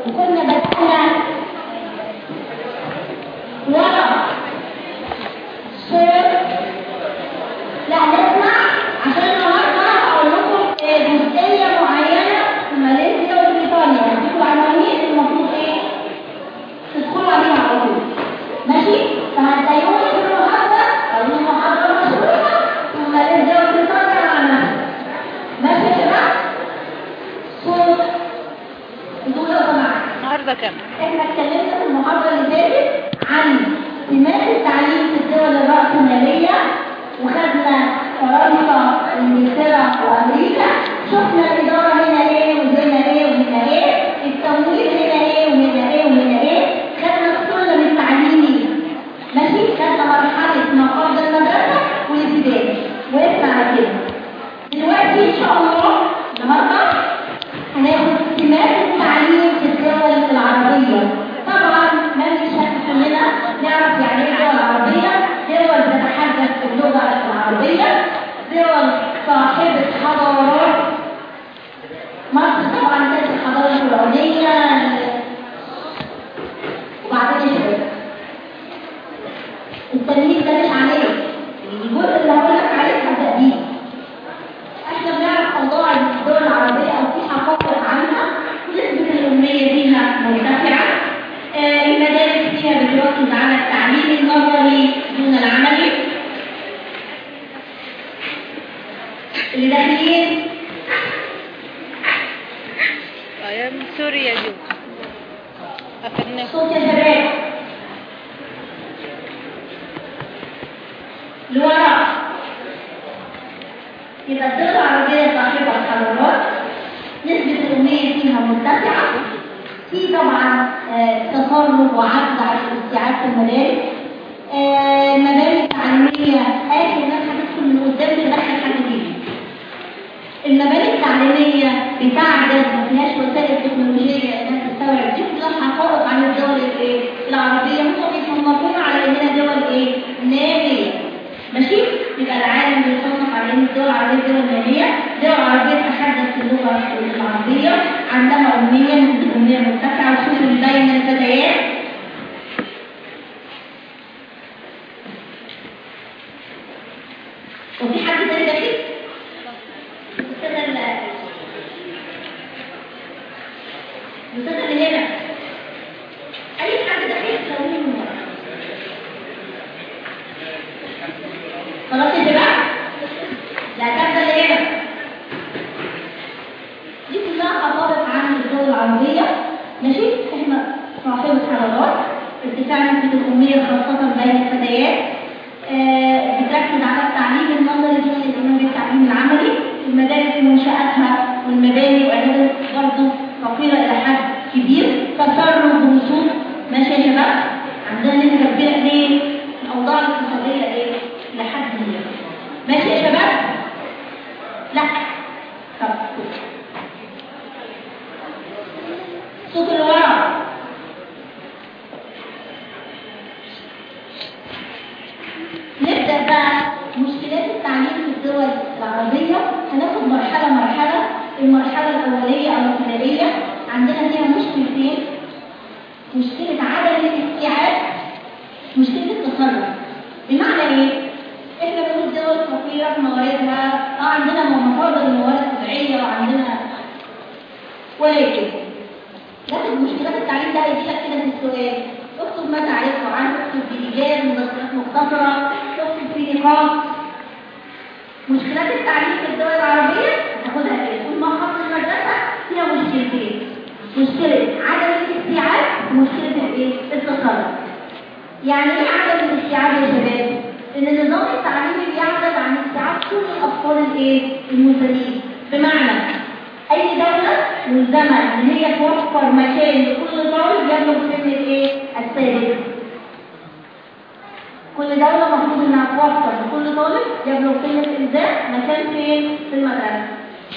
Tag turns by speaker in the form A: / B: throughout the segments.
A: وكنا بدأنا ورا صوت لا نسمع عشان النهارده هقول لكم جزئيه معينه في ماليزيا وبريطانيا هديكم عناوين المفروض ايه تدخلوا عليها على طول ماشي فهتلاقيوني في المحاضره او المحاضره مشهوره في ماليزيا وبريطانيا مع نفسك ماشي يا شباب صوت دول لو سمحت
B: النهارده كام
A: احنا اتكلمنا في المحاضرة اللي فاتت عن سمات التعليم في الدول الرأسمالية وخدنا فرنسا وانجلترا وامريكا شفنا الإدارة هنا ايه وهنا ايه وهنا ايه التمويل هنا ايه وهنا ايه وهنا ايه خدنا السلم التعليمي ماشي خدنا مرحلة ما قبل المدرسة والابتدائي وقفنا على كده دلوقتي ان شاء الله النهارده هناخد سمات التعليم في الدول العربية طبعا ما فيش كلنا نعرف يعني ايه دول عربية دول تتحدث باللغة العربية دول صاحبة حضارات مصر طبعا كانت الحضارة الفرعونية وبعدين الشباب التلميذ ده مش عليه الجزء اللي هقول لك عليه هبدأ بيه احنا بنعرف اوضاع الدول العربيه او في حقائق عنها نسبه الاميه فيها مرتفعه آه، المدارس فيها بتركز على التعليم النظري دون العملي اللي داخلين
B: ايام سوريا دي اخدناه
A: صوت يا شباب لورا يبقى الدول العربية صاحبة حضارات نسبة الأمية فيها مرتفعة في طبعا آه، تفرغ وعجز على الاستيعاب في المدارس آه، المدارس التعليمية آخر ناس هتدخل من قدام تدخل حد جديد المباني التعليمية بتعجز ما فيهاش وسائل تكنولوجية انها تستوعب دي كلها حقائق عن الدول الايه؟ العربية هم بيصنفونا على اننا دول ايه؟ نامية ماشي؟ يبقى العالم بيصنف على ان الدول العربية دول نامية، الدول العربية تتحدث اللغة العربية عندها أمية نسبة أمية مرتفعة وخصوصا بين الفتيات وفي حد تاني داخل؟ الأستاذة ال- الأستاذة اللي هنا أي حد داخل تسويه من ورا خلاص يا شباب؟ لا تبدأ اللي هنا دي كلها حقائق عن الدول العربية ماشي؟ احنا صاحبة حضارات ارتفاع نسبة الأمية خاصة بين الفتيات آه، بتركز على التعليم النظري دون الاهتمام بالتعليم العملي المدارس منشآتها والمباني وإعدادات برضه فقيرة إلى حد كبير تفرغ بوصول ماشي يا شباب عندنا نسبة كبيرة ليه؟ الأوضاع الاقتصادية إيه؟ لحد ما ماشي يا شباب؟ لا طب صوت اللي ورا نبدأ بقى مشكلات التعليم في الدول العربية هناخد مرحلة مرحلة المرحلة الأولية أو الثانوية عندنا فيها مشكلتين مشكلة عدم الاستيعاب مشكلة التخرج بمعنى إيه؟ إحنا بنقول دول فقيرة في مواردها أه عندنا مصادر الموارد الطبيعية وعندنا ولكن لكن مشكلات التعليم ده هيجي لك كده في السؤال اكتب ما تعرفه عنه اكتب بإيجاب مدرسات مختصرة اكتب في نقاط مشكلات التعليم في الدول العربية هتاخدها كده كل محطة المدرسة فيها مشكلتين مشكلة عدم الاستيعاب ومشكلة الايه؟ التخرج يعني ايه عدم الاستيعاب يا شباب؟ ان النظام التعليمي بيعتمد عن استيعاب كل الاطفال الايه؟ المنتمين بمعنى اي دولة ملزمة ان هي توفر مكان لكل طالب يبلغ سن الايه؟ السادس كل دولة مفروض انها توفر لكل طالب يبلغ سن الالزام مكان فين؟ في المدرسة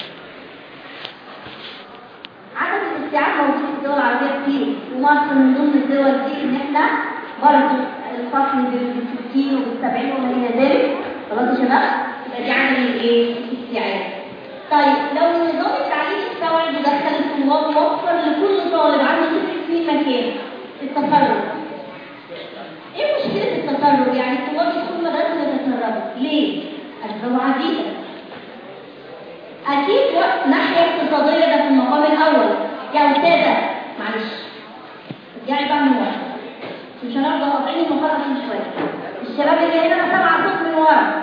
A: عدد الاستيعاب موجود في الدول العربية كتير ومصر من ضمن الدول دي ان احنا برضه الفصل بالستين وبالسبعين وما الى ذلك خلاص يا شباب يبقى دي عدد الايه؟ الاستيعاب طيب لو النظام التعليمي استوعب ودخل الطلاب ووفر لكل طالب عنده ست مكان التفرغ ايه مشكلة التفرغ؟ يعني الطلاب يدخلوا مدرسة يتسربوا ليه؟ أسباب عديدة أكيد وقت ناحية اقتصادية ده في المقام الأول يا أستاذة معلش ارجعي بقى من ورا مش هنرجع قاطعين المحاضرة من شوية الشباب اللي هنا أنا سامعة صوت من ورا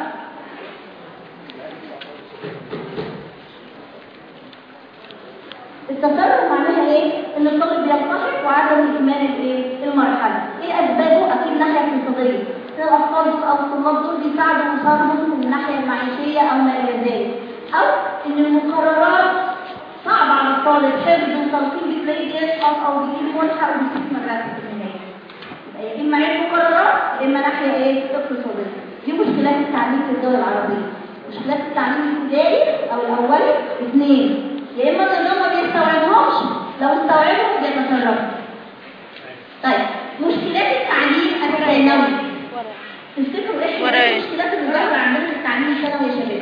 A: التسرب معناها ايه؟ ان الطالب بيلتحق وعدم اكمال الايه؟ المرحله. ايه اسبابه؟ اكيد ناحيه اقتصاديه. ان الاطفال دول او الطلاب دول بيساعدوا مسارهم من الناحيه المعيشيه او ما الى ذلك. او ان المقررات صعبه على الطالب حفظ وتلقين بتلاقيه بيسقط او بيجيب ملحق وبيسيب مدرسه في النهايه. يبقى يا اما عيب مقررات يا اما ناحيه ايه؟ اقتصاديه. دي مشكلات التعليم في الدول العربيه. مشكلات التعليم الابتدائي او الاولي اثنين يا اما النظام ما بيستوعبهمش لو استوعبهم بيتسربوا طيب مشكلات التعليم الثانوي تفتكروا ايه
B: ورايا.
A: هي المشكلات اللي ظاهره عندنا في التعليم الثانوي يا شباب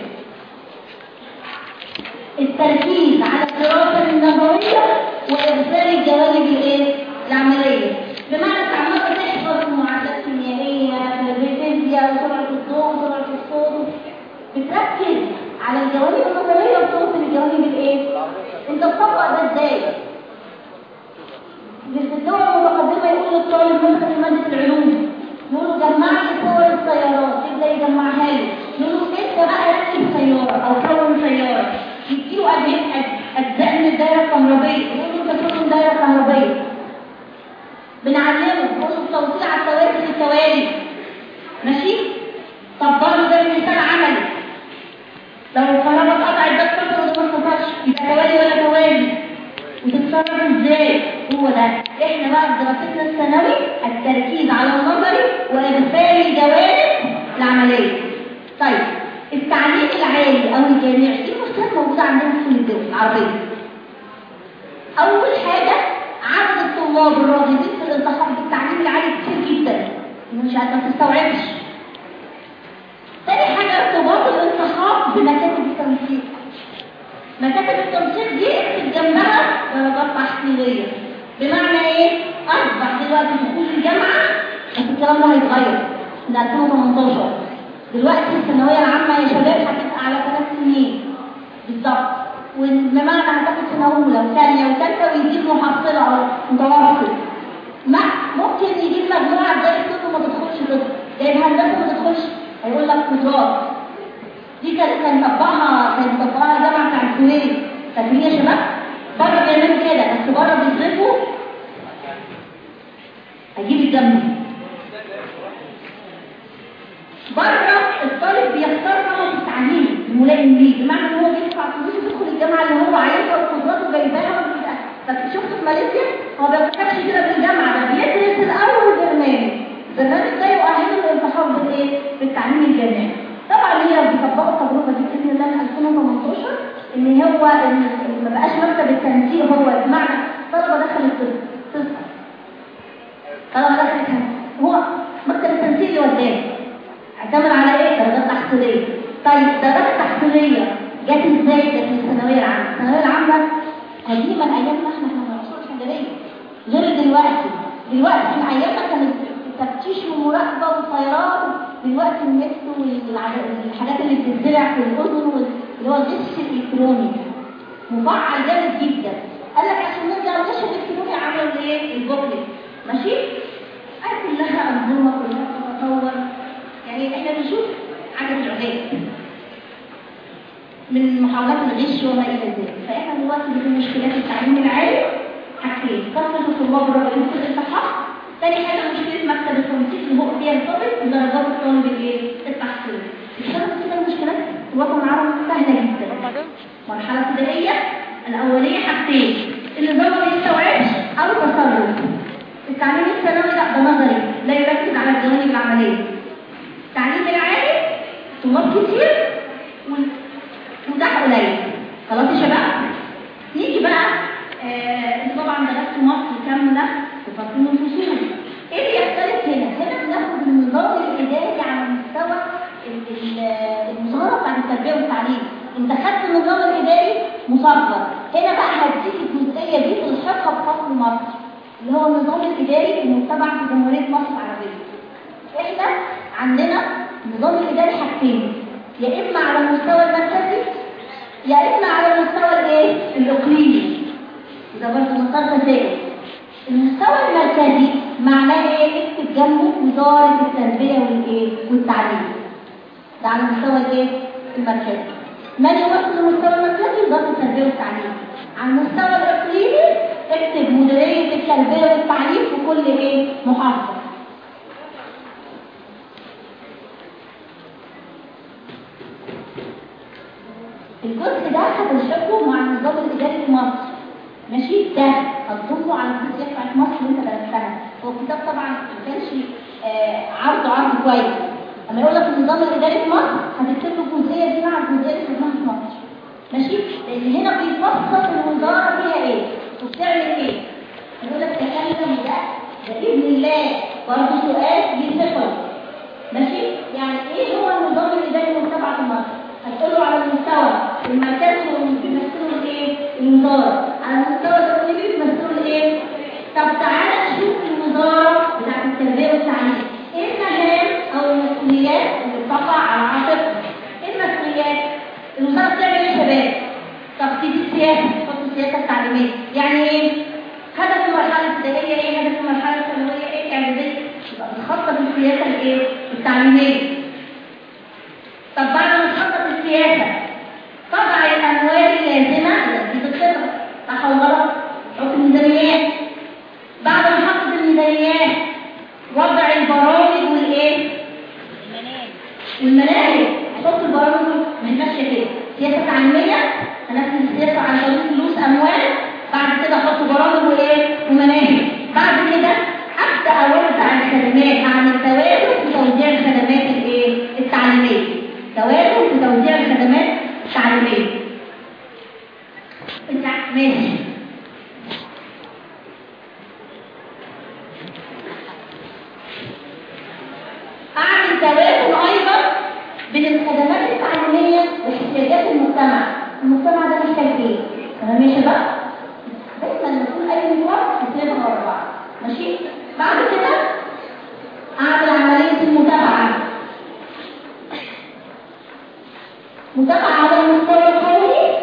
A: التركيز على الدراسه النظريه وارسال الجوانب الايه العمليه بمعنى انت عمال تحفظ معادلات كيميائيه في الفيزياء وسرعه الضوء وسرعه الصوت بتركز على الجوانب النظريه وتوصل الجوانب الايه انت تطبق ده ازاي في الدول المتقدمه يقول للطالب مثلا في ماده العلوم يقولوا جمع لي صور السيارات يبدا يجمعها له يقولوا انت بقى ركب سياره او كون سياره يديله أجهزة اجزاء من الدايره الكهربائيه يقولوا انت تكون دايره كهربائيه بنعلمه نقول له التوصيل على التوازي التوالي ماشي طبقوا له ده مثال عملي لو الكهرباء اتقطعت ده اتفصل وده ما اتفصلش يبقى توالي ولا توالي وتتصرف ازاي هو ده احنا بقى في دراستنا الثانوي التركيز على النظري وارسال الجوانب العمليه طيب التعليم العالي او الجامعي دي مشكلات موجوده عندنا في كل الدول العربيه اول حاجه عدد الطلاب الراغبين في الالتحاق بالتعليم العالي كتير جدا مش ما تستوعبش تاني حاجة ارتباط الالتحاق بمكاتب التنسيق مكاتب التنسيق دي اكتب جنبها درجات تحصيلية بمعنى ايه؟ اصبح دلوقتي دخول الجامعة بس الكلام ده هيتغير من 2018 دلوقتي الثانوية العامة يا شباب هتبقى على ثلاث سنين بالظبط وبمعنى هتاخد سنة أولى وثانية وثالثة ويجيب محصلة أو متوسط ما ممكن يجيب مجموعة زي الطب وما تدخلش طب جايب هندسة ما تدخلش هيقول لك قدرات دي كانت كان طبقها كان طبقها الجامعه بتاع الكويت فاكرين يا شباب بره بيعملوا كده بس بره بيصرفوا هجيب الجنب بره الطالب بيختار نمط التعليم الملائم ليه بمعنى ان هو بيدفع فلوس يدخل الجامعه اللي هو عايزها وقدراته جايباها فشفت في ماليزيا هو ما بيرتبش كده بالجامعه ده بيدرس الاول برنامج البرنامج ده يؤهله للالتحاق بالايه؟ بالتعليم الجامعي. طبعا هي بيطبقوا التجربه دي باذن الله من 2018 ان هو ان ما بقاش مكتب التنسيق هو بمعنى طلبه دخلت طب تسقط. طلبه دخلت هندسة. هو مكتب التنسيق اللي وداه. اعتمد على ايه؟ درجات تحصيليه. طيب درجات التحصيليه جت ازاي؟ جت من الثانويه العامه. الثانويه العامه قديما ايامنا احنا احنا من العصور الحجريه غير دلوقتي. دلوقتي احنا ايامنا كانت تفتيش ومراقبه وسيارات دلوقتي النت والحاجات اللي بتتزرع في الاذن وال- اللي هو الغش الالكتروني مفعل جامد جدا قال لك عشان نرجع الغش الالكتروني عملوا ايه البوكلت ماشي آه كلها انظمه كلها تتطور يعني احنا بنشوف عدد العجائب من محاولات الغش وما الى ذلك فاحنا دلوقتي في مشكلات التعليم العالي حاجتين كثره الطلاب الراغبين في الالتحاق تاني حاجة مشكلة مكتب التنسيق اللي هو بيرتبط بدرجات الطالب الايه؟ التحصيل. الشرط كده المشكلات في الوطن العربي سهلة جدا. مرحلة ابتدائية الأولية حاجتين النظام ما بيستوعبش أو تصرف. التعليم الثانوي لا ده نظري لا يركز على الجوانب العملية. التعليم العالي طلاب كتير وال- ومتاح قليل. خلاص يا شباب؟ نيجي بقى آه، انتوا طبعا درستوا مصر كاملة بتصميم الفصول. ايه اللي يختلف هنا؟ هنا بناخد النظام الاداري على مستوى ال- ال- المظاهره بتاعت التربيه والتعليم. انت خدت النظام الاداري مصغر. هنا بقى هديك الجزئيه دي تلحقها بفصل مصر. اللي هو النظام الاداري المتبع في جمهوريه مصر العربيه احنا عندنا النظام الاداري حاجتين يا اما على المستوى المركزي يا اما على المستوى الايه الاقليمي ده برضه مسار تساؤل المستوى المركزي معناه ايه اكتب جنبه وزاره التربيه والايه والتعليم ده على المستوى الايه المركزي من يمثل المستوى المركزي وزاره التربيه والتعليم على المستوى الاقليمي اكتب مديريه التربيه والتعليم في كل ايه محافظه الجزء ده هتشرحه مع النظام الاداري في مصر ماشي ده هتضيفه على الجزئيه بتاعت مصر اللي انت درستها هو الكتاب طبعا ما كانش آه، عرضه عرض كويس لما يقول لك النظام الاداري في مصر هتكتب له الجزئيه دي مع الجزئيه اللي خدناها في مصر ماشي لان هنا بيفصل الوزاره فيها ايه وبتعمل ايه يقول لك تكلم ده ده باذن الله برضه سؤال ليه ثقل ماشي يعني ايه هو النظام الاداري المتبع في مصر هتقول له على المستوى المركزي بيمثلوا الايه الوزاره على المستوى الاقليمي بيمثلوا الايه طب تعالى نشوف الوزاره بتاعت التربيه والتعليم ايه المهام او المسؤوليات اللي بتقع على عاتقها ايه المسؤوليات الوزاره بتعمل ايه يا شباب طب تيجي السياسه تحط السياسه التعليميه يعني ايه هدف المرحله الابتدائيه ايه هدف المرحله الثانويه ايه الاعداديه يبقى بتخطط السياسه الايه التعليميه طب بعد ما تخطط السياسة تضع الأموال اللازمة لتنفيذ الخطط صح ولا غلط؟ حط الميزانيات بعد ما حطت الميزانيات وضع البرامج والإيه؟ والمناهج حط البرامج ما هي ماشية كده سياسة تعليمية هنفذ السياسة عن طريق فلوس أموال بعد كده أحط برامج وإيه؟ ومناهج بعد كده أبدأ أوزع الخدمات عن التوازن في توزيع الخدمات الإيه؟ التعليمية توازن في توزيع الخدمات التعليمية انت ماشي اعمل توازن ايضا بين الخدمات التعليمية واحتياجات المجتمع المجتمع ده محتاج ايه تمام يا شباب دايما نقول اي مشوار هتلاقيها ورا بعض ماشي بعد كده اعمل عملية المتابعة متابعة على المستوى القومي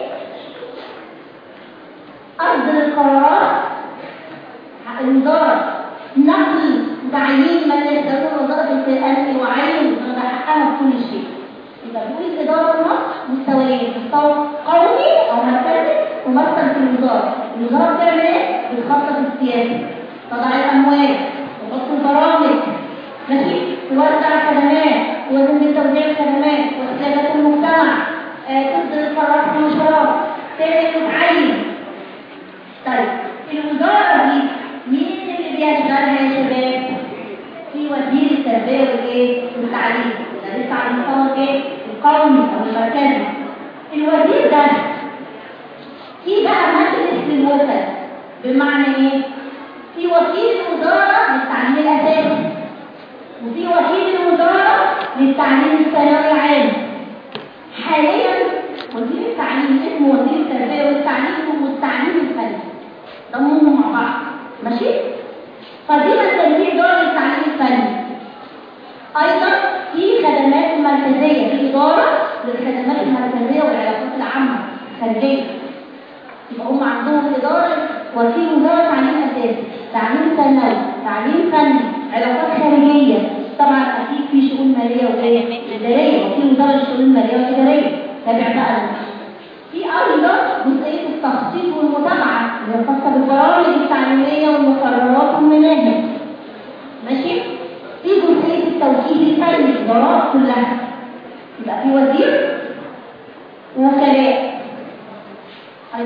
A: أصدر القرارات الوزارة نقل تعيين من يستخدم وزارة الأمن وعين وحقها في كل شيء يبقى بيقول الإدارة في مصر مستويين مستوى قومي أو مركزي ممثل في الوزارة الوزارة بتعمل إيه؟ بتخطط السياسة تضع الأموال تحط البرامج ماشي توزع الخدمات توازن بين توزيع الخدمات واحتياجات المجتمع آه، تصدر القرارات في المنشورات تعمل تعين طيب الوزاره دي مين اللي بيشغلها يا شباب؟ في وزير التربيه والايه؟ والتعليم ده لسه على المستوى الايه؟ القومي او المركزي الوزير ده في بقى مجلس للوكلاء بمعنى ايه؟ في وكيل الوزاره للتعليم الاساسي وفي وكيل الوزارة للتعليم الثانوي العام حاليا وزير التعليم اسمه وزير التربية والتعليم والتعليم الفني ضمهم مع بعض ماشي؟ قديما كان في إدارة للتعليم الفني أيضا في خدمات مركزية في إدارة للخدمات المركزية والعلاقات العامة الخارجية يبقى هم عندهم إدارة وكيل وزارة تعليم أساسي تعليم ثانوي تعليم فني علاقات خارجية طبعا أكيد في شؤون مالية وإيه؟ إدارية وفي وزارة الشؤون المالية والإدارية تابع بقى في أيضا جزئية التخطيط والمتابعة اللي هي خاصة بالبرامج التعليمية والمقررات والمناهج ماشي؟ في جزئية التوجيه الفني الإدارات كلها يبقى في وزير ووكلاء أيضا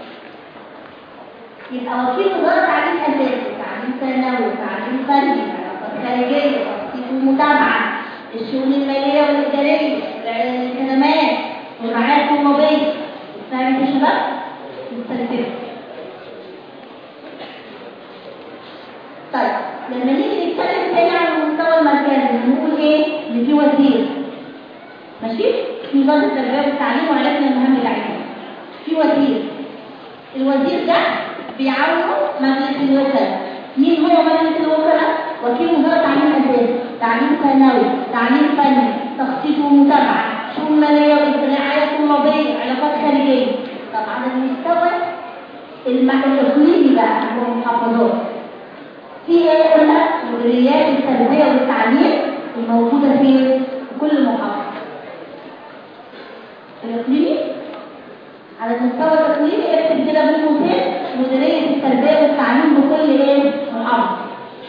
A: يبقى وكيل وزارة تعليم أساسي تعليم ثانوي تعليم فني علاقات خارجية تخطيط ومتابعة الشؤون المالية والإدارية الخدمات والرعاية الطلابية فاهم يا شباب؟ مستلزمة طيب لما نيجي نتكلم تاني عن المستوى المركزي نقول ايه؟ ان في وزير ماشي؟ في وزارة التربية والتعليم وعرفنا المهام اللي عليها في وزير الوزير ده بيعاونه مجلس الوكلاء مين هو مجلس الوكلاء وكيل وزاره تعليم اساسي تعليم ثانوي تعليم فني تخطيط ومتابعه شؤون ماليه واجتماعيه طلابيه علاقات خارجيه طب على المستوى الم- الاقليمي بقى هو المحافظات في ايه قلنا مديريات التربيه والتعليم الموجوده في في كل محافظه الاقليمي على المستوى الاقليمي اكتب كده بين قوسين مديريه التربيه والتعليم بكل ايه محافظه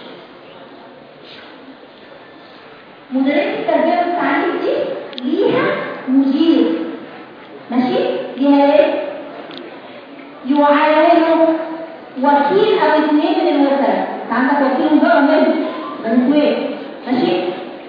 A: مديريه التربيه والتعليم دي ليها مدير ماشي ليها ايه يعاونه وكيل او اثنين من الوكلاء انت عندك وكيل وزاره من بني سويف ماشي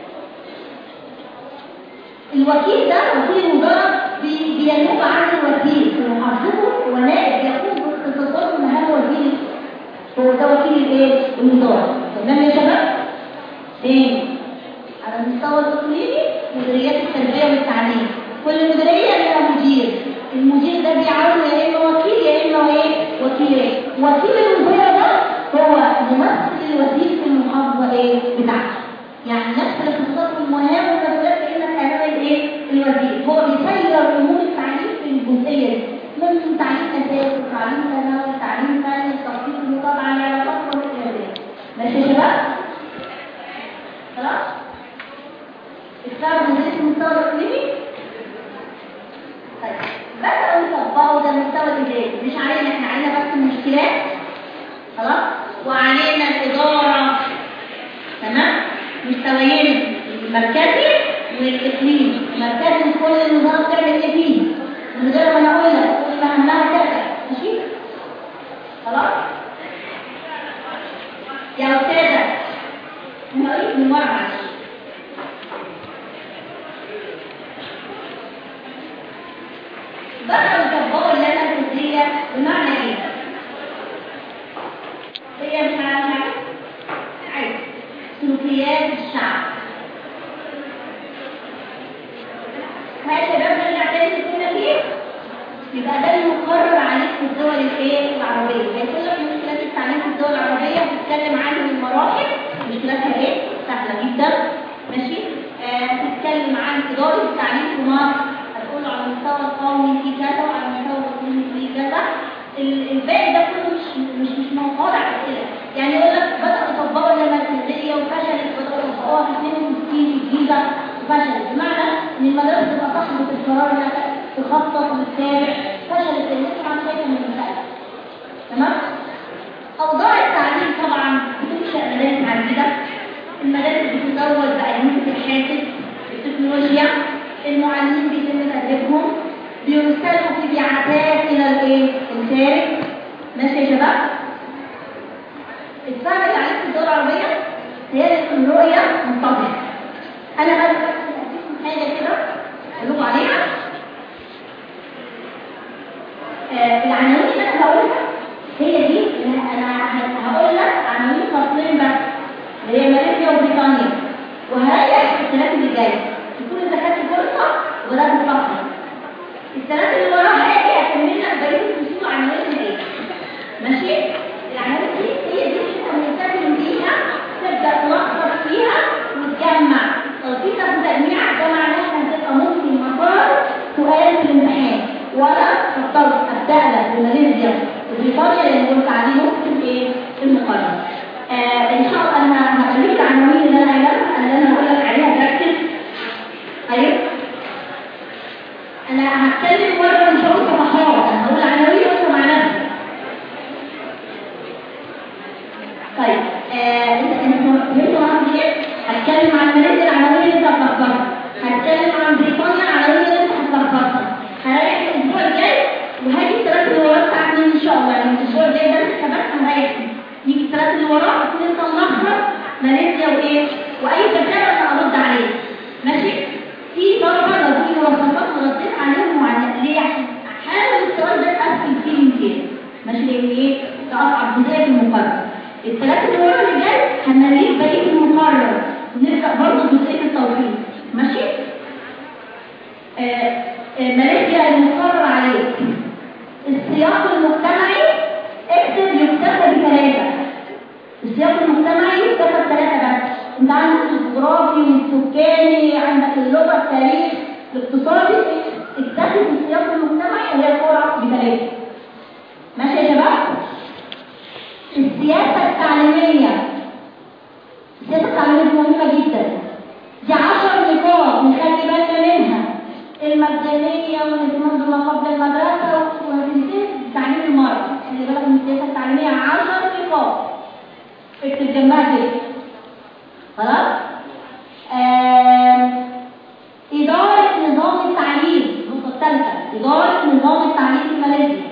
A: الوكيل ده وكيل الوزاره بي- بينوب عن الوكيل في محافظته ونائب يقوم باختصاصات مهام وكيل هو ده وكيل الايه الوزاره تمام يا شباب تاني على المستوى الاقليمي مديريات التربيه والتعليم كل مديريه لها مدير المدير ده بيعاونه يا اما وكيل يا اما ايه وكيل ايه وكيل الوزاره ده هو ممثل الوزير في المحافظه ايه بتاعته يعني نفس الاختصاص والمهام والمسؤوليات كانك امام الايه الوزير هو بيسير امور التعليم في الجزئيه دي من تعليم اساسي تعليم ثانوي تعليم فني تخطيط المتابعه العلاقات والتربيه ماشي يا شباب خلاص اختاروا مدرسة المستوى الاقليمي طيب بدأوا يطبقوا ده المستوى الإداري مش علينا احنا علينا بس المشكلات خلاص وعلينا الإدارة تمام مستويين المركزي والإقليمي المركزي كل النظام بتعمل ايه فيه من غير ما انا اقول لك كل ما همها كذا ماشي خلاص يا أستاذة أنا قريت من ورا معلش بدأوا يطبقوا اللجنة الفكرية بمعنى ايه؟ هي مش عارفة عايز سلوكيات الشعب ها يا شباب نرجع تاني كنا فيه يبقى ده المقرر عليه في الدول الايه العربية هيقول لك مشكلات التعليم في الدول العربية بتتكلم عن المراحل مشكلاتها ايه؟ سهلة جدا ماشي؟ آه بتتكلم عن إدارة التعليم في مصر هتقول له على المستوى القومي في كذا وعلى المستوى الإقليمي في كذا ال- الباقي ده كله مش مش مش موضوع أسئلة يعني يقول لك بدأوا يطبقوا المركزية وفشلت بدأوا يطبقوها في 62 في الجيزة وفشلت بمعنى إن المدارس تبقى صاحبة القرار إنها تخطط وتتابع فشلت لأن أنت عم شايفة من المسألة تمام؟ أوضاع التعليم طبعا بتنشأ مدارس عديدة المدارس بتزود بأجهزة الحاسب التكنولوجيا المعلمين بيتم تدريبهم بيرسلوا في بعثات إلى الإيه؟ الخارج ماشي يا شباب؟ الفهم التعليم في الدول العربية هي الرؤية منتظمة أنا بس أديكم حاجة كده أقول لكم عليها آه، العناوين اللي انا هقولها هي دي اللي انا ه- هقول لك عناوين فصلين بس اللي هي ماليزيا وبريطانيا وهريح الثلاث اللي جاي تكون انت خدت فرصه وبدات تفكر الثلاث اللي وراها هاجي اكمل لك بقيه الفصول عناوين ايه ماشي العناوين دي هي دي اللي انت ملتزم بيها تبدا تلخبط فيها وتجمع تلخيصك وتجميعك ده معناه انها هتبقى ممكن مسار سؤال في الامتحان ولا فكرت ابدا لك بماليزيا وبريطانيا لان قلت عليهم في ايه في المقارنه آه ان شاء الله انا هخليك العناوين اللي انا قايلها اللي انا هقول لك عليها تركز ايوه انا هتكلم مره مش هقول صفحات انا هقول عناوين وانت مع نفسك طيب آه انت انت فهمت قصدي ايه؟ هتكلم عن ماليزيا العناوين اللي انت هتلخبطها هتكلم عن بريطانيا العناوين اللي انت هتلخبطها هريح الاسبوع الجاي وهاجي الثلاث اللي وراه الساعه 2 ان شاء الله يعني الاسبوع الجاي ده لسه بس هنريح فيه. يجي الثلاث اللي وراه تكون انت ملخبط ماليزيا وايه؟ واي تجربه انا ارد عليه ماشي؟ في طلبه لو في ملخصات رديت عليهم وعلى ليه؟ عشان حاول السؤال ده تقفل فيه يمكن ماشي لان ايه؟ ده اصعب بدايه في المقارنه الثلاثة اللي ورا اللي جاي هنلاقيه بقية المقرر ونبدأ برضه جزئية التوفيق ماشي؟ آه آه ماليزيا المقرر عليه السياق المجتمعي اكتب يكتفى بثلاثة السياق المجتمعي كتب ثلاثة بس انت عندك الجغرافي والسكاني عندك اللغة التاريخ الاقتصادي اكتفي في السياق المجتمعي اللي هي الكورة بثلاثة ماشي يا شباب؟ السياسة التعليمية السياسة التعليمية دي مهمة جدا دي عشر نقاط نخلي بالنا منها المجانية والاهتمام بما قبل المدرسة وهتنتهي تعليم المرأة خلي بالك من السياسة التعليمية عشر نقاط اكتب جنبها كده خلاص؟ آم، إدارة نظام التعليم النقطة الثالثة إدارة نظام التعليم في ماليزيا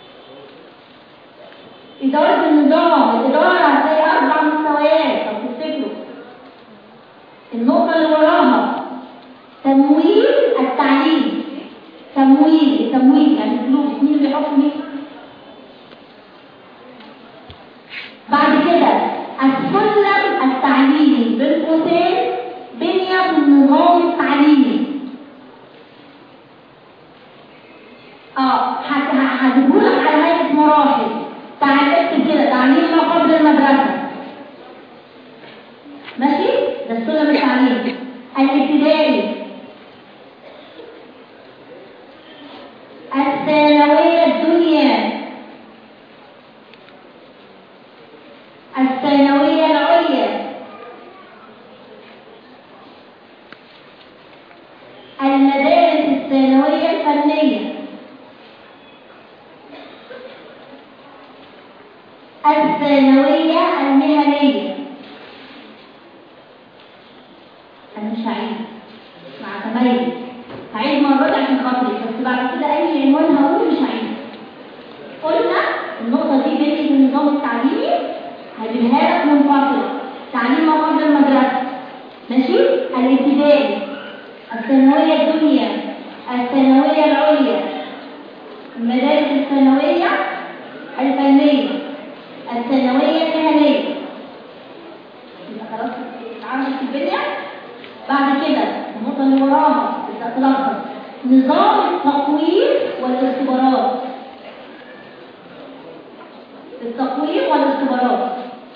A: إدارة النظام الإدارة هتلاقي أربع مستويات لو تفتكروا النقطة اللي وراها تمويل التعليم تمويل التمويل يعني فلوس مين اللي بيحط مين بعد كده السلم التعليمي بين قوسين بنية النظام التعليمي اه هت- ه- هجيبهولك على هيئة مراحل تعال اكتب كده تعليم ما قبل المدرسة ماشي ده السلم التعليمي الابتدائي الثانوية الدنيا الثانوية العليا المدارس الثانوية الفنية الثانوية المهنية أنا مش هعيد مع زمايلي هعيد مرات عشان خاطري بس بعد كده أي عنوان هقوله مش هعيد قلنا النقطة دي بين النظام التعليمي هجيبها لك منفصلة تعليم ما قبل المدرسة ماشي الابتدائي الثانوية الدنيا الثانوية العليا المدارس الثانوية الفنية الثانوية المهنية يبقى خلاص اتعاملت في الدنيا بعد كده النقطة اللي وراها تبدأ تلخص نظام التقويم والاختبارات التقويم والاختبارات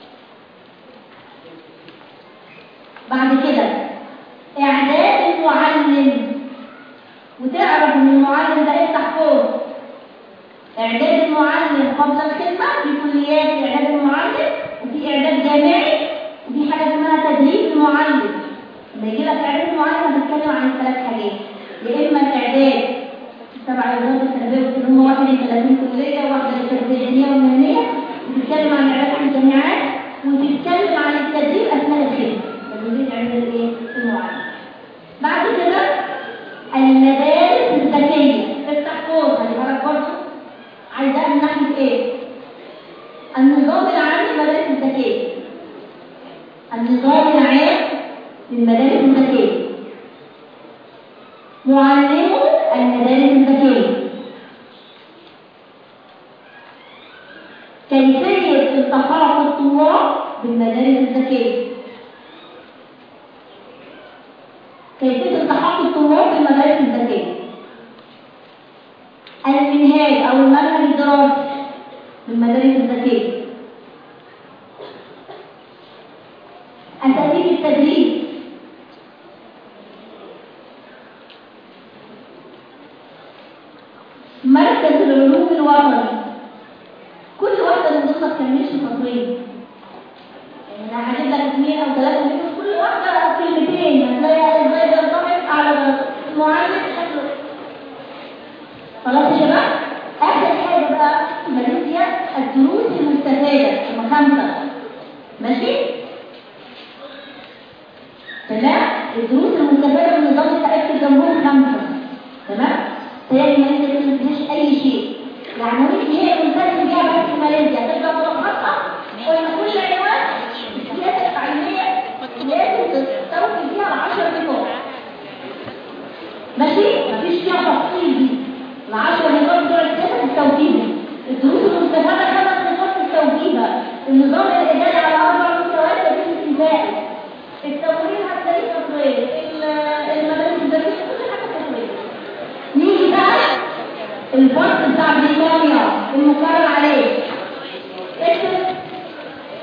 A: بعد كده اعداد المعلم وتعرف ان المعلم ده يفتح فوق اعداد المعلم قبل الخدمه في كليات اعداد المعلم وفي اعداد جامعي وفي حاجه اسمها تدريب المعلم لما يجي لك اعداد المعلم هتتكلم عن الثلاث حاجات يا اما الاعداد تبع وزاره التربيه اللي هم 31 كليه وواحده للتربيه والمهنيه وتتكلم عن اعداد الجامعات وتتكلم عن التدريب اثناء الخدمه تدريب اعداد الايه المعلم بعد كده المدارس الذكيه افتح فوق خلي بالك برضه عايزاه من ناحيه ايه النظام العام للمدارس الذكيه النظام العام للمدارس الذكيه معلمو المدارس الذكيه كيفيه التحاق الطلاب بالمدارس الذكيه كيفيه التحاق الطلاب بالمدارس الذكيه المنهاج او المنهج الدراسي للمدارس الذكيه اساليب التدريس مركز العلوم الوطني كل واحده من دول ما تكملش تصميم يعني انا هجيب لك اثنين او ثلاثه منهم كل واحده كلمتين هتلاقي ازاي بينطبق على المعلم شكله خلاص يا شباب اخر حاجه بقى في ماليزيا الدروس المستفاده هم خمسه ماشي تمام الدروس المستفاده من النظام التاكد جنبهم خمسه تمام هي ماليزيا دي ما فيهاش اي شيء العناوين دي هي ملتزم بيها بس في ماليزيا تبقى ملخصه قلنا كل عنوان السياسه التعليميه لازم تستوفي فيها العشر نقاط ماشي مفيش فيها تفصيل دي العشر نقاط بتوع السياسه تستوفيهم الدروس المستفاده خمس نقاط تستوفيها النظام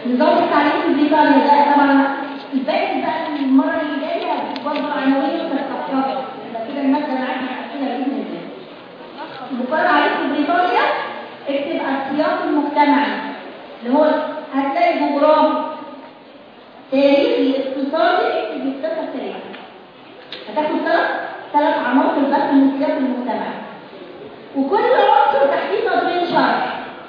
A: نظام التعليم في بريطانيا ده طبعا الباقي بقى المره اللي جايه برضه عناوين وتستحقات كده الماده معاكي هحكيها باذن الله مقرر عليك في بريطانيا اكتب السياق المجتمعي اللي هو هتلاقي جغرافي تاريخي اقتصادي اكتب القصه التاريخي هتاخد ثلاث ثلاث عناصر بس من السياق المجتمعي وكل عنصر تحتيه تطبيق شرعي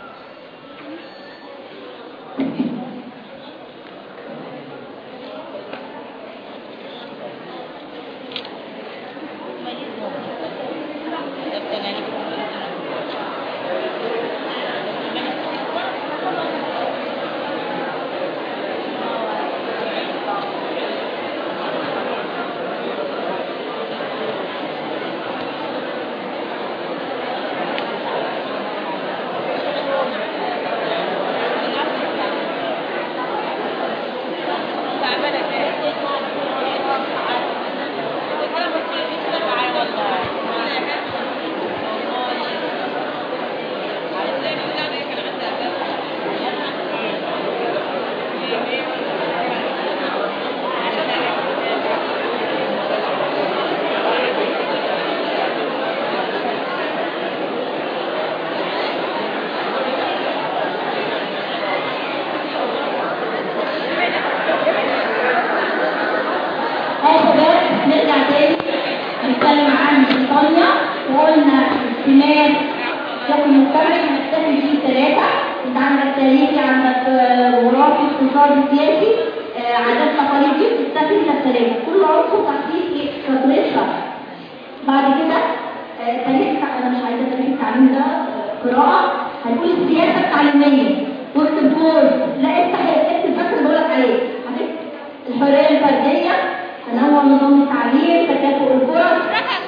A: ها يا شباب نرجع تاني نتكلم عن بريطانيا وقلنا اجتماع شكل مجتمعي هنستخدم فيه ثلاثة انت عندك تاريخي عندك آه، جغرافي اقتصادي سياسي آه، عادات تقاليد دي بتستخدم الثلاثة كل عنصر تحديد ايه تطبيق شرعي بعد كده آه، تاريخ انا مش عايزه تاريخ التعليم ده آه، قراءة هنقول السياسة التعليمية واكتب كورس لا افتح اكتب بس اللي بقولك عليه هتكتب الحرية الفردية تنوع نظام التعليم تكافؤ الفرص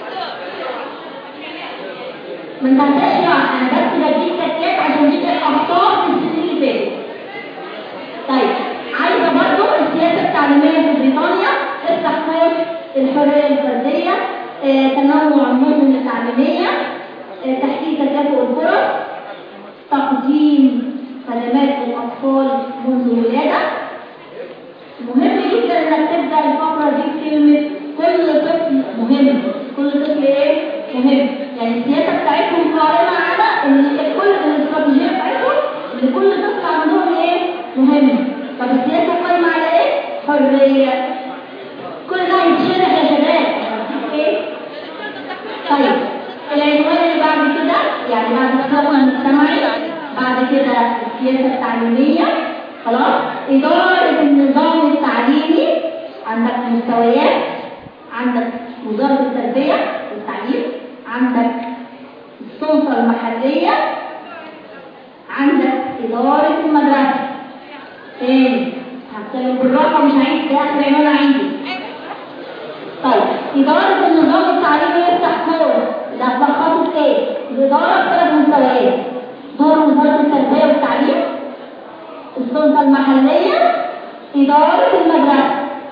A: ما انت هتشرح انا بس بديك تكات عشان دي كانت اخطاء في السنين اللي فاتت طيب عايزه برضو السياسه التعليميه في بريطانيا افتح كورس الحريه الفرديه آه، تنوع النظم التعليميه آه، تحقيق تكافؤ الفرص تقديم خدمات للاطفال منذ الولاده مهم جدا انك تبدا الفقره دي بكلمه كل طفل مهم كل طفل ايه مهم يعني السياسه بتاعتهم قائمه على ان كل الاستراتيجيه بتاعتهم ان كل طفل عندهم ايه مهم طب السياسه قائمه على ايه حريه كل ده هيتشرح يا شباب ايه طيب العنوان اللي بعد كده يعني بعد التطور المجتمعي بعد كده السياسه التعليميه خلاص إدارة النظام التعليمي عندك مستويات عندك وزارة التربية والتعليم عندك السلطة المحلية عندك إدارة المدرسة تاني هتكلم بالراحة مش عايز في آخر عنوان عندي طيب إدارة النظام التعليمي يفتح كورس ده بخطط إيه؟ الإدارة بثلاث مستويات دور وزارة التربية والتعليم السلطة المحلية إدارة المدرسة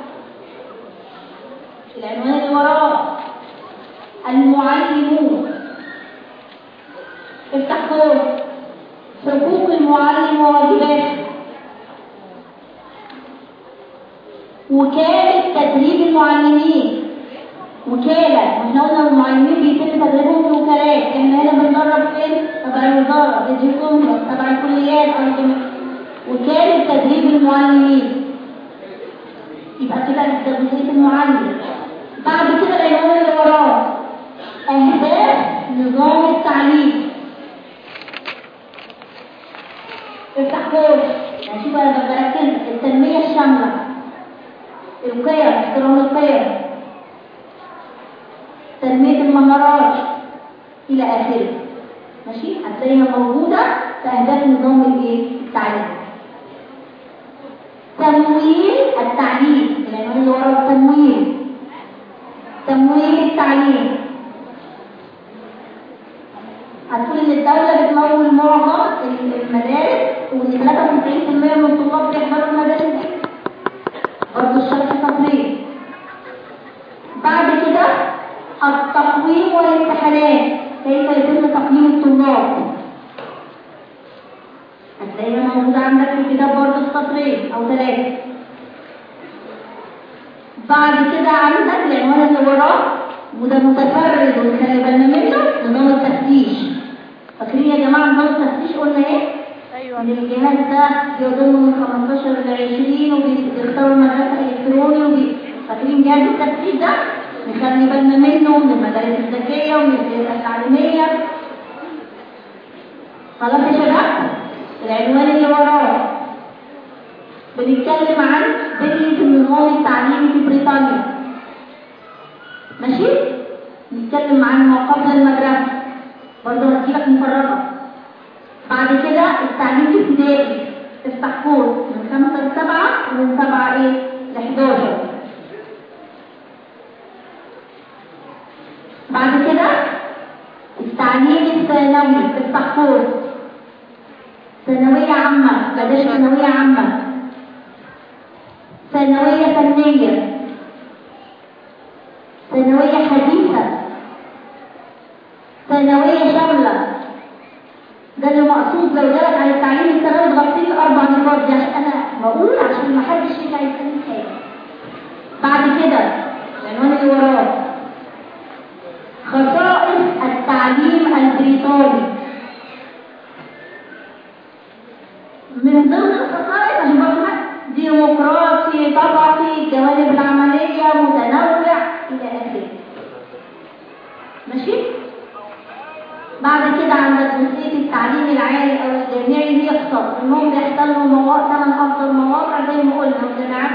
A: العنوان اللي وراه المعلمون افتح كورس حقوق المعلم وواجباته وكالة تدريب المعلمين وكالة احنا قلنا المعلمين بيتم تدريبهم في وكالات احنا هنا بندرب فين؟ تبع الوزارة بيجي كونجرس تبع الكليات او الجامعات وكالة تدريب المعلمين يبقى كده تدريب المعلم بعد كده العنوان اللي وراه أهداف نظام التعليم افتح كورس يعني شوف انا بركز التنمية الشاملة القيم احترام القيم تنمية المهارات إلى آخره ماشي هتلاقيها موجودة في أهداف نظام الايه؟ التعليم تمويل التعليم العنوان اللي ورا التمويل تمويل التعليم هتقول ان الدولة بتمول معظم المدارس وان 93% من الطلاب بيحضروا المدارس دي برضه الشرح تقرير بعد كده التقويم والامتحانات كيف يتم تقييم الطلاب هتلاقيها موجودة عندك في الكتاب برضه التقرير او ثلاثة بعد كده عندك العنوان اللي وراه وده متفرد ونخلي بالنا منه نظام التفتيش فاكرين يا جماعه نظام التفتيش قلنا ايه؟
B: ايوه
A: ان الجهاز ده بيضم من 15 ل 20 وبيختاروا المدرسه الالكتروني وبي... فاكرين جهاز التفتيش ده؟ نخلي بالنا منه من المدارس الذكيه ومن البيئه التعليميه خلاص يا شباب العنوان اللي وراه بنتكلم عن بنية النظام التعليمي في بريطانيا ماشي نتكلم عن ما قبل المدرسة برضه هتجيلك مفرغة بعد كده التعليم الابتدائي تفتح كورس من خمسة لسبعة ومن سبعة ايه لحداشر بعد كده التعليم الثانوي تفتح كورس ثانوية عامة بلاش ثانوية عامة ثانوية فنية ثانوية حديثة ثانوية شاملة ده اللي مقصود لو جالك على التعليم الثانوي تغطي لي اربع نقاط دي عشان انا بقول عشان ما حدش فينا يسالني حاجه بعد كده العنوان اللي وراه خصائص التعليم البريطاني من ضمن الخصائص عشان برضه ديمقراطي طبقي الجوانب العملية متنوع إلى آخره ماشي؟ بعد كده عندك جزئية التعليم العالي أو الجامعي دي يختص إنهم بيحتلوا مواقع ثمان أفضل مواقع زي ما قلنا وجامعات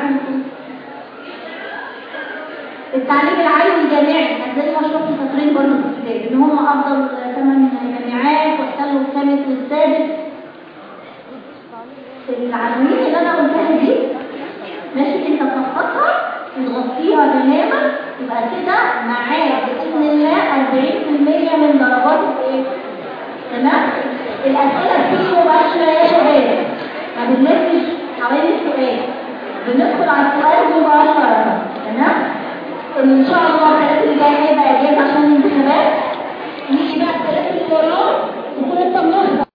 A: التعليم العالي والجامعي زي ما شرحت فاكرين برضه في الكتاب إن هم أفضل ثمان جامعات واحتلوا الخامس والسادس العناوين اللي انا قلتها دي ماشي انت تخططها وتغطيها تماما يبقى كده معاك باذن الله 40% من درجات الايه؟ تمام؟ الاسئله بتيجي مباشره يا شباب ما بنلفش حوالين السؤال بندخل على السؤال مباشره تمام؟ ان شاء الله الثلاث اللي جاي هيبقى اجازه عشان الانتخابات نيجي بقى الثلاث اللي وراه